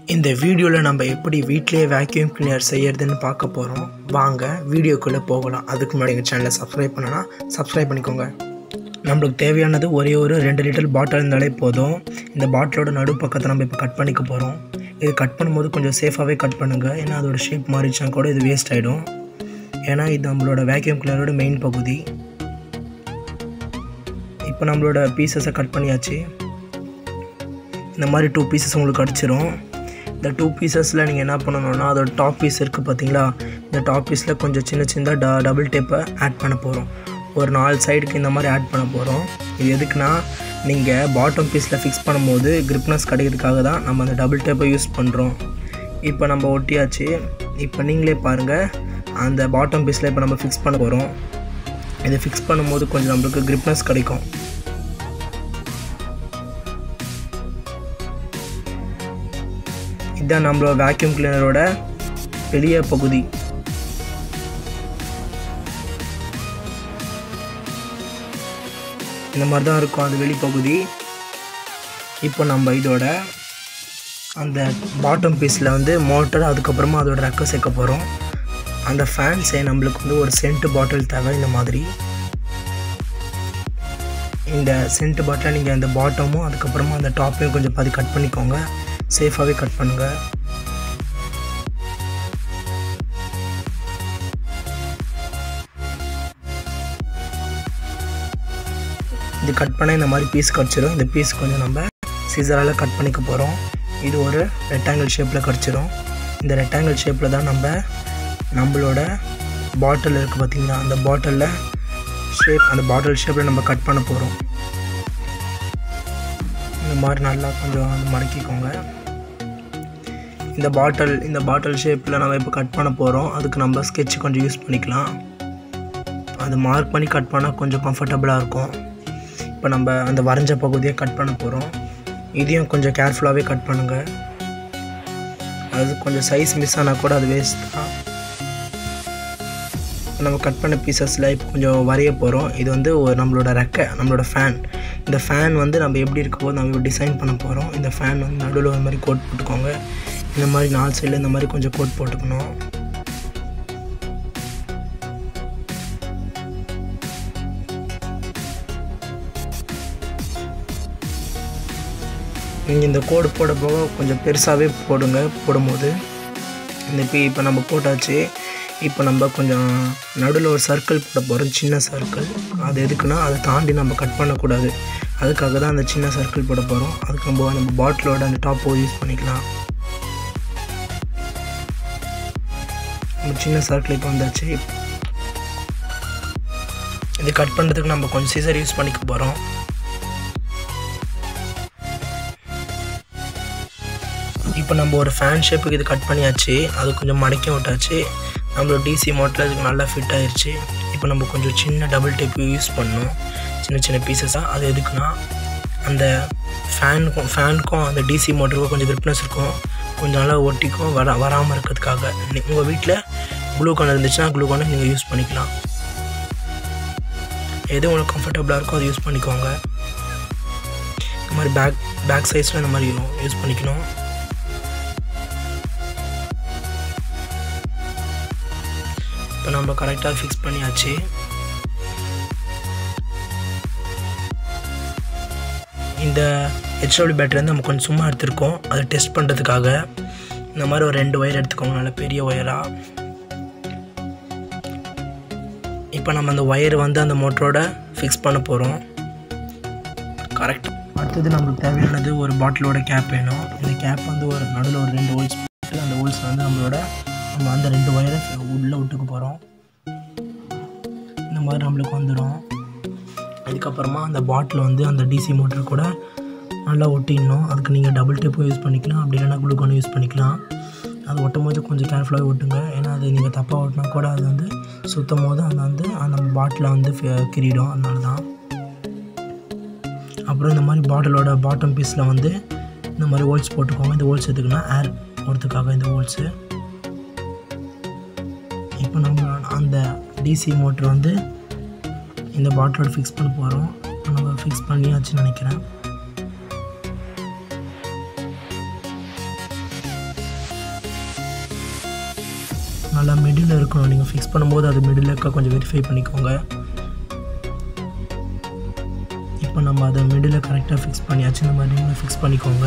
இந்த வீடியோவில் நம்ம எப்படி வீட்டிலேயே வேக்யூம் கிளீனர் செய்யறதுன்னு பார்க்க போகிறோம் வாங்க வீடியோக்குள்ளே போகலாம் அதுக்கு முன்னாடி எங்கள் சேனலை சப்ஸ்கிரைப் பண்ணனா சப்ஸ்கிரைப் பண்ணிக்கோங்க நம்மளுக்கு தேவையானது ஒரே ஒரு ரெண்டு லிட்டர் பாட்டில் இருந்தாலே போதும் இந்த பாட்டிலோட நடு பக்கத்தை நம்ம இப்போ கட் பண்ணிக்க போகிறோம் இது கட் பண்ணும்போது கொஞ்சம் சேஃபாகவே கட் பண்ணுங்கள் ஏன்னா அதோட ஷேப் மாறிச்சுன்னா கூட இது வேஸ்ட் ஆகிடும் ஏன்னா இது நம்மளோட வேக்யூம் கிளீனரோட மெயின் பகுதி இப்போ நம்மளோட பீசஸை கட் பண்ணியாச்சு இந்த மாதிரி டூ பீசஸ் உங்களுக்கு கிடச்சிரும் இந்த டூ பீசஸில் நீங்கள் என்ன பண்ணணும்னா அதோட டாப் பீஸ் இருக்குது பார்த்தீங்களா இந்த டாப் பீஸில் கொஞ்சம் சின்ன சின்ன ட டபுள் டேப்பை ஆட் பண்ண போகிறோம் ஒரு நாலு சைடுக்கு இந்த மாதிரி ஆட் பண்ண போகிறோம் இது எதுக்குன்னா நீங்கள் பாட்டம் பீஸில் ஃபிக்ஸ் பண்ணும்போது கிரிப்னஸ் கிடைக்கிறதுக்காக தான் நம்ம அந்த டபுள் டேப்பை யூஸ் பண்ணுறோம் இப்போ நம்ம ஒட்டியாச்சு இப்போ நீங்களே பாருங்கள் அந்த பாட்டம் பீஸில் இப்போ நம்ம ஃபிக்ஸ் பண்ண போகிறோம் இதை ஃபிக்ஸ் பண்ணும்போது கொஞ்சம் நம்மளுக்கு கிரிப்னஸ் கிடைக்கும் இதுதான் நம்மளோட வேக்யூம் கிளீனரோட பெரிய பகுதி இந்த மாதிரி தான் இருக்கும் அது வெளிப்பகுதி இப்போ நம்ம இதோட அந்த பாட்டம் பீஸில் வந்து மோட்டர் அதுக்கப்புறமா அதோட ரெக்க சேர்க்க போகிறோம் அந்த ஃபேன்ஸே நம்மளுக்கு வந்து ஒரு சென்ட் பாட்டில் தேவை இந்த மாதிரி இந்த சென்ட் பாட்டில் நீங்கள் அந்த பாட்டமும் அதுக்கப்புறமா அந்த டாப்பையும் கொஞ்சம் பாதி கட் பண்ணிக்கோங்க சேஃபாகவே கட் பண்ணுங்கள் இது கட் பண்ண இந்த மாதிரி பீஸ் கிடச்சிரும் இந்த பீஸ் கொஞ்சம் நம்ம சீசரால் கட் பண்ணிக்க போகிறோம் இது ஒரு ரெக்டாங்கிள் ஷேப்பில் கிடச்சிரும் இந்த ரெக்டாங்கிள் ஷேப்பில் தான் நம்ம நம்மளோட பாட்டில் இருக்குது பார்த்திங்களா அந்த பாட்டிலில் ஷேப் அந்த பாட்டில் ஷேப்பில் நம்ம கட் பண்ண போகிறோம் இந்த மாதிரி நல்லா கொஞ்சம் மடக்கிக்கோங்க இந்த பாட்டில் இந்த பாட்டில் ஷேப்பில் நம்ம இப்போ கட் பண்ண போகிறோம் அதுக்கு நம்ம ஸ்கெட்ச் கொஞ்சம் யூஸ் பண்ணிக்கலாம் அது மார்க் பண்ணி கட் பண்ணால் கொஞ்சம் கம்ஃபர்டபுளாக இருக்கும் இப்போ நம்ம அந்த வரைஞ்ச பகுதியை கட் பண்ண போகிறோம் இதையும் கொஞ்சம் கேர்ஃபுல்லாகவே கட் பண்ணுங்கள் அது கொஞ்சம் சைஸ் மிஸ் ஆனால் கூட அது வேஸ்ட் தான் நம்ம கட் பண்ண பீசஸில் இப்போ கொஞ்சம் வரைய போகிறோம் இது வந்து ஒரு நம்மளோட ரெக்கை நம்மளோட ஃபேன் இந்த ஃபேன் வந்து நம்ம எப்படி இருக்க போது நம்ம டிசைன் பண்ண போகிறோம் இந்த ஃபேன் வந்து நடுவில் ஒரு மாதிரி கோட் போட்டுக்கோங்க இந்த மாதிரி நாலு சைடில் இந்த மாதிரி கொஞ்சம் கோட் போட்டுக்கணும் நீங்கள் இந்த கோடு போட போக கொஞ்சம் பெருசாகவே போடுங்க போடும்போது இந்த இப்போ இப்போ நம்ம போட்டாச்சு இப்போ நம்ம கொஞ்சம் நடுவில் ஒரு சர்க்கிள் போட போகிறோம் சின்ன சர்க்கிள் அது எதுக்குன்னா அதை தாண்டி நம்ம கட் பண்ணக்கூடாது அதுக்காக தான் அந்த சின்ன சர்க்கிள் போட போகிறோம் அதுக்கு நம்ம நம்ம பாட்டிலோட அந்த டாப்போ யூஸ் பண்ணிக்கலாம் நம்ம சின்ன சர்க்கிள் இப்போ வந்தாச்சு இது கட் பண்ணுறதுக்கு நம்ம கொஞ்சம் சீசர் யூஸ் பண்ணிக்க போகிறோம் இப்போ நம்ம ஒரு ஃபேன் ஷேப்புக்கு இது கட் பண்ணியாச்சு அது கொஞ்சம் மடக்கி விட்டாச்சு நம்மளோட டிசி மோட்டர் அதுக்கு நல்லா ஃபிட் ஆயிடுச்சு இப்போ நம்ம கொஞ்சம் சின்ன டபுள் டேப் யூஸ் பண்ணோம் சின்ன சின்ன பீசஸாக அது எதுக்குன்னா அந்த ஃபேனுக்கும் ஃபேனுக்கும் அந்த டிசி மோட்டருக்கும் கொஞ்சம் கிரிப்னஸ் இருக்கும் கொஞ்சம் நல்லா ஒட்டிக்கும் வர வராமல் இருக்கிறதுக்காக உங்கள் வீட்டில் க்ளூ கான் இருந்துச்சுன்னா க்ளூ கானை நீங்கள் யூஸ் பண்ணிக்கலாம் எது உங்களுக்கு கம்ஃபர்டபுளாக இருக்கோ அதை யூஸ் பண்ணிக்கோங்க இந்த மாதிரி பேக் பேக் சைஸில் இந்த மாதிரி யூஸ் பண்ணிக்கணும் இப்போ நம்ம கரெக்டாக ஃபிக்ஸ் பண்ணியாச்சு இந்த ஹெச்டபிள்யூ பேட்டரி வந்து நம்ம கொஞ்சம் சும்மா எடுத்திருக்கோம் அதை டெஸ்ட் பண்ணுறதுக்காக இந்த மாதிரி ஒரு ரெண்டு ஒயர் எடுத்துக்கோங்க நல்ல பெரிய ஒயராக இப்போ நம்ம அந்த ஒயர் வந்து அந்த மோட்டரோட ஃபிக்ஸ் பண்ண போகிறோம் கரெக்ட் அடுத்தது நம்மளுக்கு தேவையானது ஒரு பாட்டிலோட கேப் வேணும் இந்த கேப் வந்து ஒரு நடுவில் ஒரு ரெண்டு ஹோல்ஸ் போட்டு அந்த ஹோல்ஸ் வந்து நம்மளோட நம்ம அந்த ரெண்டு ஒயரை உள்ளே விட்டுக்க போகிறோம் இந்த மாதிரி நம்மளுக்கு வந்துடும் அதுக்கப்புறமா அந்த பாட்டில் வந்து அந்த டிசி மோட்டர் கூட நல்லா ஒட்டிடணும் அதுக்கு நீங்கள் டபுள் டேப்பும் யூஸ் பண்ணிக்கலாம் அப்படி இல்லைனா குளுக்கோனும் யூஸ் பண்ணிக்கலாம் அது ஒட்டும் போது கொஞ்சம் கேர்ஃபுல்லாக ஒட்டுங்க ஏன்னா அது நீங்கள் தப்பாக ஒட்டினா கூட அது வந்து சுற்றும் போது அது வந்து அந்த பாட்டிலை வந்து கிரிடும் அதனால தான் அப்புறம் இந்த மாதிரி பாட்டிலோட பாட்டம் பீஸில் வந்து இந்த மாதிரி ஹோல்ஸ் போட்டுக்கோங்க இந்த ஹோல்ஸ் எதுக்குன்னா ஏர் போகிறதுக்காக இந்த ஹோல்ஸு இப்போ நம்ம அந்த டிசி மோட்ரு வந்து இந்த பாட்டிலோட ஃபிக்ஸ் பண்ண போகிறோம் இப்போ நம்ம ஃபிக்ஸ் பண்ணியாச்சுன்னு நினைக்கிறேன் நல்லா மிடில் இருக்கணும் நீங்கள் ஃபிக்ஸ் பண்ணும்போது அது மிடில் இருக்க கொஞ்சம் வெரிஃபை பண்ணிக்கோங்க இப்போ நம்ம அதை மிடில் கரெக்டாக ஃபிக்ஸ் பண்ணியாச்சு இந்த மாதிரி நீங்களும் ஃபிக்ஸ் பண்ணிக்கோங்க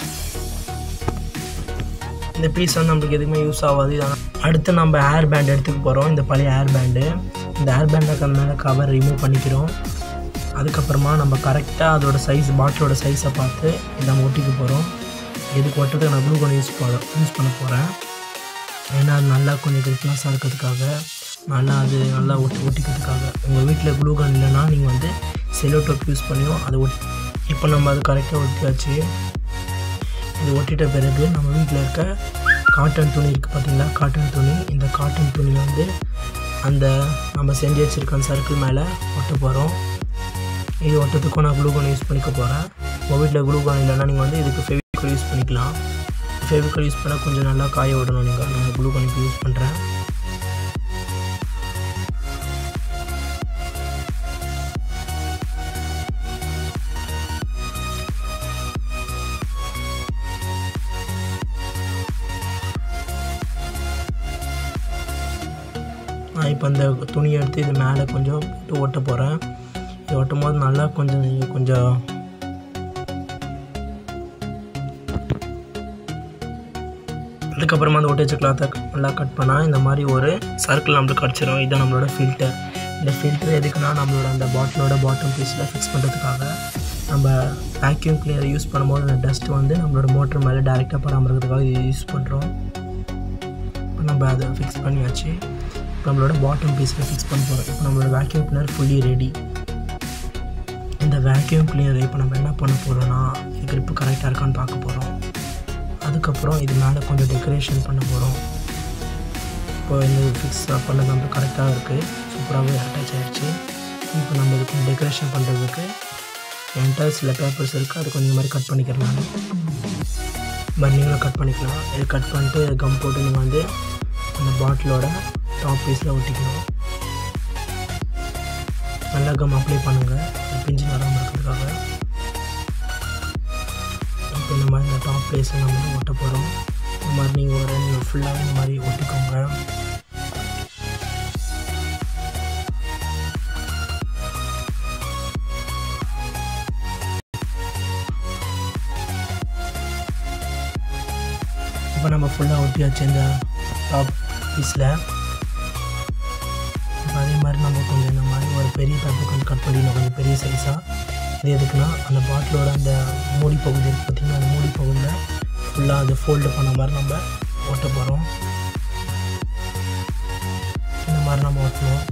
இந்த பீஸ் வந்து நம்மளுக்கு எதுவுமே யூஸ் ஆகாது இதனால் அடுத்து நம்ம ஹேர் பேண்ட் எடுத்துக்க போகிறோம் இந்த பழைய ஹேர் பேண்டு இந்த ஹேர் பேண்டை மேலே கவர் ரிமூவ் பண்ணிக்கிறோம் அதுக்கப்புறமா நம்ம கரெக்டாக அதோட சைஸ் பாட்டிலோட சைஸை பார்த்து இதை நம்ம ஒட்டிக்க போகிறோம் இதுக்கு ஒட்டுறதுக்கு நான் ப்ளூ கன் யூஸ் பண்ண யூஸ் பண்ண போகிறேன் ஏன்னா அது நல்லா கொஞ்சம் கிரிப்னஸாக இருக்கிறதுக்காக நல்லா அது நல்லா ஒட்டி ஒட்டிக்கிறதுக்காக உங்கள் வீட்டில் க்ளூ கன் இல்லைன்னா நீங்கள் வந்து செலோ டோப் யூஸ் பண்ணியும் அதை ஒட் இப்போ நம்ம அது கரெக்டாக ஒட்டியாச்சு இது ஒட்டிட்ட பிறகு நம்ம வீட்டில் இருக்க காட்டன் துணி இருக்குது பார்த்தீங்களா காட்டன் துணி இந்த காட்டன் துணி வந்து அந்த நம்ம செஞ்சு வச்சுருக்க அந்த சர்க்கிள் மேலே ஒட்ட போகிறோம் இது ஒட்டத்துக்கும் நான் க்ளூகான் யூஸ் பண்ணிக்க போகிறேன் உங்கள் வீட்டில் க்ளூகான் இல்லைன்னா நீங்கள் வந்து இதுக்கு ஃபெவிகால் யூஸ் பண்ணிக்கலாம் ஃபெவிகால் யூஸ் பண்ணால் கொஞ்சம் நல்லா காய விடணும் நீங்கள் நான் க்ளூகான் இப்போ யூஸ் பண்ணுறேன் நான் இப்போ அந்த துணியை எடுத்து இது மேலே கொஞ்சம் போட்டு ஒட்ட போகிறேன் இது ஒட்டும் போது நல்லா கொஞ்சம் நீங்கள் கொஞ்சம் அதுக்கப்புறமா அந்த ஒட்டி வச்ச கிளாத்தை நல்லா கட் பண்ணால் இந்த மாதிரி ஒரு சர்க்கிள் நம்மளுக்கு கிடச்சிரும் இதுதான் நம்மளோட ஃபில்டர் இந்த ஃபில்டர் எதுக்குன்னா நம்மளோட அந்த பாட்டிலோட பாட்டம் பீஸில் ஃபிக்ஸ் பண்ணுறதுக்காக நம்ம வேக்யூம் கிளியர் யூஸ் பண்ணும்போது அந்த டஸ்ட் வந்து நம்மளோட மோட்டர் மேலே டேரெக்டாக படாமல் இருக்கிறதுக்காக இது யூஸ் பண்ணுறோம் இப்போ நம்ம அதை ஃபிக்ஸ் பண்ணியாச்சு இப்போ நம்மளோட பாட்டம் பீஸில் ஃபிக்ஸ் பண்ண போகிறோம் இப்போ நம்மளோட வேக்யூம் கிளியர் ஃபுல்லி ரெடி இந்த வேக்யூம் கிளியரை இப்போ நம்ம என்ன பண்ண போகிறோம்னா இது grip கரெக்டாக இருக்கான்னு பார்க்க போகிறோம் அதுக்கப்புறம் இது மேலே கொஞ்சம் டெக்கரேஷன் பண்ண போகிறோம் இப்போ இந்த ஃபிக்ஸ் பண்ணது வந்து கரெக்டாக இருக்குது சூப்பராகவே அட்டாச் ஆகிடுச்சு இப்போ நம்ம இதுக்கு டெக்கரேஷன் பண்ணுறதுக்கு என்கிட்ட சில பேப்பர்ஸ் இருக்குது அது கொஞ்சம் மாதிரி கட் பண்ணிக்கிறலாம் மாதிரி நீங்களும் கட் பண்ணிக்கலாம் இது கட் பண்ணிட்டு கம் போட்டு நீங்கள் வந்து அந்த பாட்டிலோட டாப் பீஸில் ஒட்டிக்கணும் நல்லா கம் அப்ளை பண்ணுங்கள் பிஞ்சு வராமல் இருக்கிறதுக்காக இப்போ இந்த மாதிரி இந்த டாப் பிளேஸில் நம்ம வந்து ஒட்ட போகிறோம் இந்த மாதிரி நீங்கள் ஒரு நீங்கள் ஃபுல்லாக இந்த மாதிரி ஒட்டிக்கோங்க இப்போ நம்ம ஃபுல்லாக ஒட்டியாச்சு இந்த டாப் பீஸில் இப்போ அதே மாதிரி நம்ம கொஞ்சம் இந்த மாதிரி ஒரு பெரிய பேப்பர் கொஞ்சம் கட் பண்ணிடணும் கொஞ்சம் பெரிய சைஸாக இது எதுக்குன்னா அந்த பாட்டிலோட அந்த மூடி பகுதி இருக்குது பார்த்திங்கன்னா அந்த மூடி பகுதியில் ஃபுல்லாக அது ஃபோல்டு பண்ண மாதிரி நம்ம ஒட்ட போகிறோம் இந்த மாதிரி நம்ம ஒட்டணும்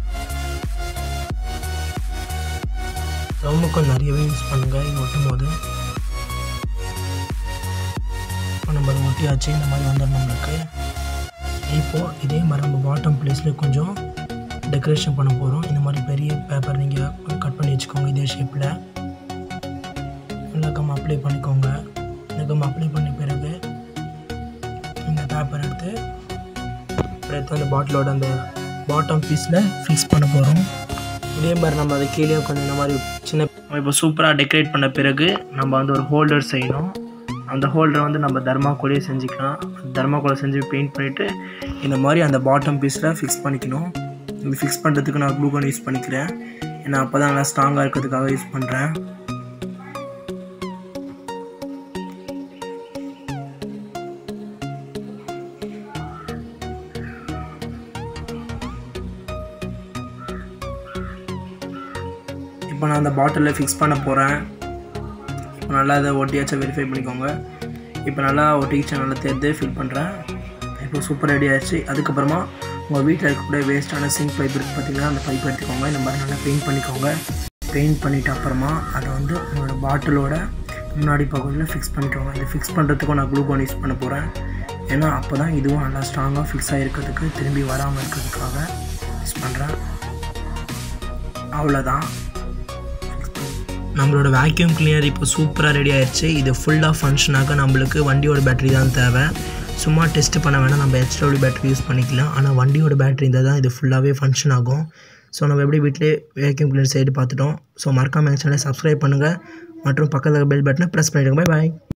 ரொம்ப கொஞ்சம் நிறையவே யூஸ் பண்ணுங்கள் இது ஒட்டும் போது இப்போ நம்ம அதை ஒட்டியாச்சு இந்த மாதிரி வந்துடும் நம்மளுக்கு இப்போது இதே மாதிரி நம்ம பாட்டம் பிளேஸில் கொஞ்சம் டெக்கரேஷன் பண்ண போகிறோம் இந்த மாதிரி பெரிய பேப்பர் நீங்கள் கட் பண்ணி வச்சுக்கோங்க இதே ஷேப்பில் நல்லா கம் அப்ளை பண்ணிக்கோங்க இந்த கம் அப்ளை பண்ண பிறகு இந்த பேப்பர் எடுத்து எடுத்து அந்த பாட்டிலோட அந்த பாட்டம் பீஸில் ஃபிக்ஸ் பண்ண போகிறோம் இதே மாதிரி நம்ம அதை கீழே கொஞ்சம் இந்த மாதிரி சின்ன இப்போ சூப்பராக டெக்கரேட் பண்ண பிறகு நம்ம வந்து ஒரு ஹோல்டர் செய்யணும் அந்த ஹோல்டரை வந்து நம்ம தர்மாக்கோலையே செஞ்சுக்கலாம் தர்மாக்கோலை செஞ்சு பெயிண்ட் பண்ணிவிட்டு இந்த மாதிரி அந்த பாட்டம் பீஸில் ஃபிக்ஸ் பண்ணிக்கணும் இது ஃபிக்ஸ் பண்ணுறதுக்கு நான் க்ளூ யூஸ் பண்ணிக்கிறேன் ஏன்னா அப்போ தான் நல்லா ஸ்ட்ராங்காக இருக்கிறதுக்காக யூஸ் பண்ணுறேன் இப்போ நான் அந்த பாட்டிலில் ஃபிக்ஸ் பண்ண போகிறேன் இப்போ நல்லா அதை ஒட்டியாச்சும் வெரிஃபை பண்ணிக்கோங்க இப்போ நல்லா ஒட்டிக்கிச்சு நல்லா தேர்ந்து ஃபில் பண்ணுறேன் இப்போ சூப்பர் ரெடி ஆயிடுச்சு அதுக்கப்புறமா உங்கள் வீட்டில் இருக்கக்கூடிய வேஸ்ட்டான சிங்க் பைப் இருக்குது பார்த்தீங்கன்னா அந்த பைப் எடுத்துக்கோங்க இந்த மாதிரி நல்லா பெயிண்ட் பண்ணிக்கோங்க பெயிண்ட் பண்ணிட்ட அப்புறமா அதை வந்து உங்களோட பாட்டிலோட முன்னாடி பகுதியில் ஃபிக்ஸ் பண்ணிக்கோங்க இதை ஃபிக்ஸ் பண்ணுறதுக்கும் நான் க்ளூகான் யூஸ் பண்ண போகிறேன் ஏன்னா அப்போ தான் இதுவும் நல்லா ஸ்ட்ராங்காக ஃபிக்ஸ் ஆகிருக்கிறதுக்கு திரும்பி வராமல் இருக்கிறதுக்காக யூஸ் பண்ணுறேன் அவ்வளோதான் நம்மளோட வேக்யூம் கிளீனர் இப்போ சூப்பராக ரெடி ஆயிடுச்சு இது ஃபுல்லாக ஃபங்க்ஷனாக நம்மளுக்கு வண்டியோட பேட்டரி தான் தேவை சும்மா டெஸ்ட் பண்ண வேணால் நம்ம ஹெச்டபிள்யூ பேட்டரி யூஸ் பண்ணிக்கலாம் ஆனால் வண்டியோட பேட்டரி இருந்தால் தான் இது ஃபுல்லாகவே ஃபங்க்ஷன் ஆகும் ஸோ நம்ம எப்படி வீட்டிலே வேக்யூம் கிளீனர் சைடு பார்த்துட்டோம் ஸோ மறக்காமல் எங்கள் சேனலை சப்ஸ்கிரைப் பண்ணுங்கள் மற்றும் பக்கத்தில் பெல் பட்டனை ப்ரெஸ் பண்ணிவிடுங்க பை பாய்